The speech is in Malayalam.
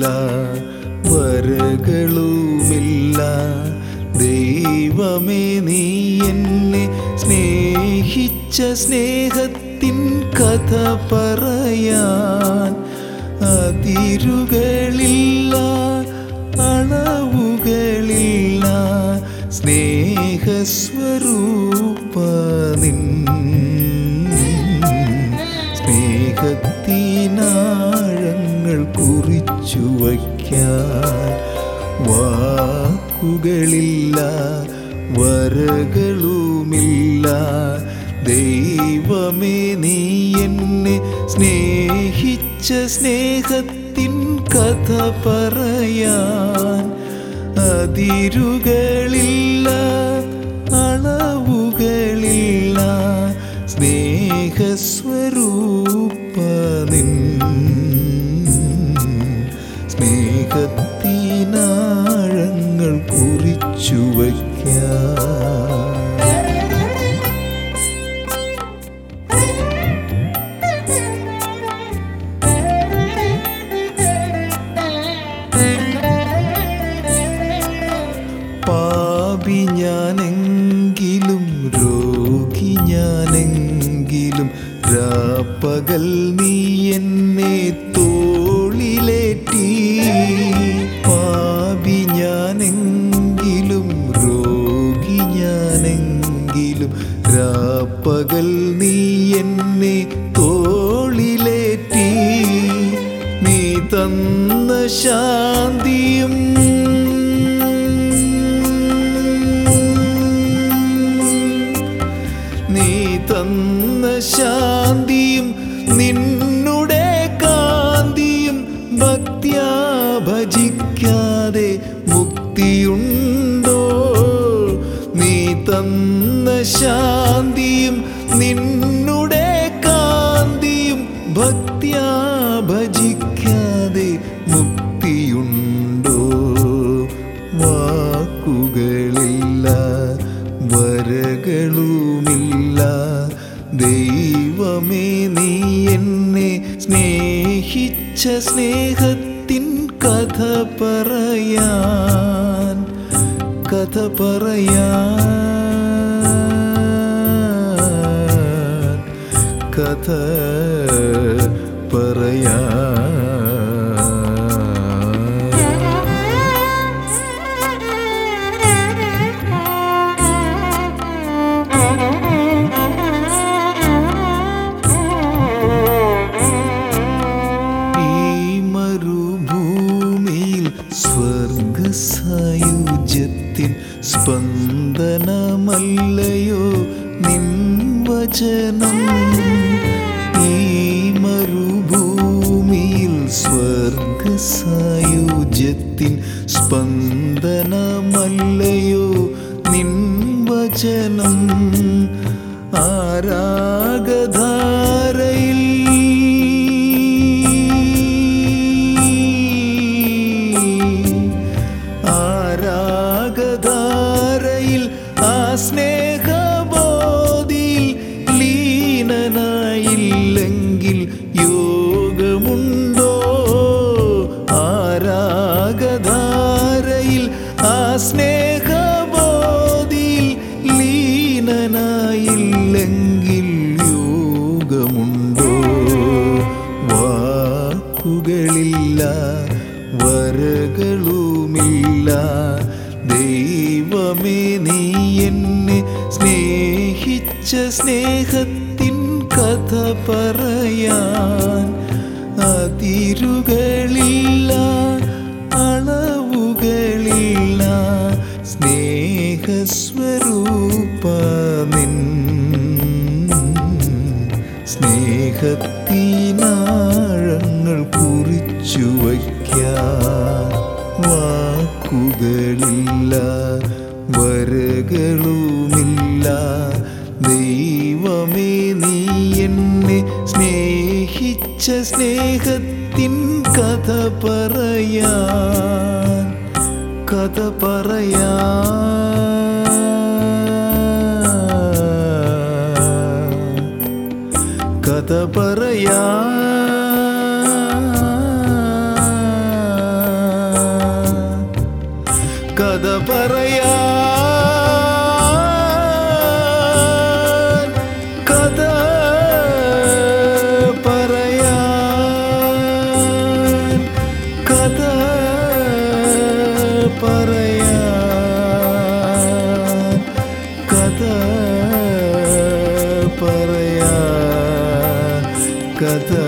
വരകളുമില്ല ദൈവമേ നീ എന്നെ സ്നേഹിച്ച സ്നേഹത്തിൻ കഥ പറയാൻ അതിരുകളില്ല അളവുകളില്ല സ്നേഹസ്വരൂപ നിൻ സ്നേഹത്തിനാഴങ്ങൾ കുറിച്ചു വയ്ക്കാൻ വാക്കുകളില്ല വരകളുമില്ല ദൈവമേ നീ എന്നെ സ്നേഹിച്ച സ്നേഹത്തിൻ കഥ പറയാൻ അതിരുകളില്ല അളവുകളില്ല സ്നേഹസ്വരൂപ നിൻ സ്നേഹത്തിനാഴങ്ങൾ കുറിച്ചു വയ്ക്കാം പാപി ഞാനെങ്കിലും രോഗി ഞാനെങ്കിലും രാപ്പകൽ നീ എന്നെ തോളിലേറ്റി പാപി ഞാനെങ്കിലും രോഗി ഞാനെങ്കിലും രാപ്പകൽ നീ എന്നെ തോളിലേറ്റി നീ തന്ന ശാന്തിയും നീ തന്ന ശാന്തിയും നിന്നുടെ കാന്തിയും ഭക്ത്യാ ഭജിക്കാതെ മുക്തിയുണ്ടോ നീ തന്ന ശാന്തിയും നിന്നുടെ കാന്തിയും ഭക്ത്യാ ഭജിക്കാതെ മുക്തിയുണ്ടോ വാക്കുകളില്ല വരകളുമില്ല ദൈവമേ നീ എന്നെ സ്നേഹിച്ച സ്നേഹത്തിൻ കഥ പറയാൻ കഥ പറയാൻ കഥ പറയാൻ ഈ മരുഭൂമിയിൽ സ്വർഗസായുജ്യത്തിൻ സ്പന്ദനമല്ലയോ നിൻ വചനം ഈ മരുഭൂമിയിൽ സ്വർഗസായുജ്യത്തിൻ സ്പന്ദനമല്ലയോ നിൻ വചനം ആരാഗധാരയിൽ ആരാഗധാരയിൽ ആ സ്നേഹബോധിയിൽ ലീനനായില്ലെങ്കിൽ യോഗമുണ്ടോ ആരാഗധാരയിൽ ആ സ്നേഹബോധിയിൽ ലീനനായില്ലെങ്കിൽ യോഗമുണ്ടോ വാക്കുകളില്ല വരകളുമില്ല ദൈവമേ നീ എന്നെ സ്നേഹിച്ച സ്നേഹത്തിൻ കഥ പറയാൻ അതിരുകളില്ല അളവുകളില്ല സ്നേഹസ്വരൂപ നിൻ സ്നേഹത്തിനാഴങ്ങൾ കുറിച്ചു വയ്ക്കാൻ വാക്കുകളില്ല വരകളുമില്ല ദൈവമേ നീ എന്നെ സ്നേഹിച്ച സ്നേഹത്തിൻ കഥ പറയാൻ കഥ പറയാൻ കഥ പറയാ പറയാൻ കഥ പറയാൻ കഥ പറയാൻ കഥ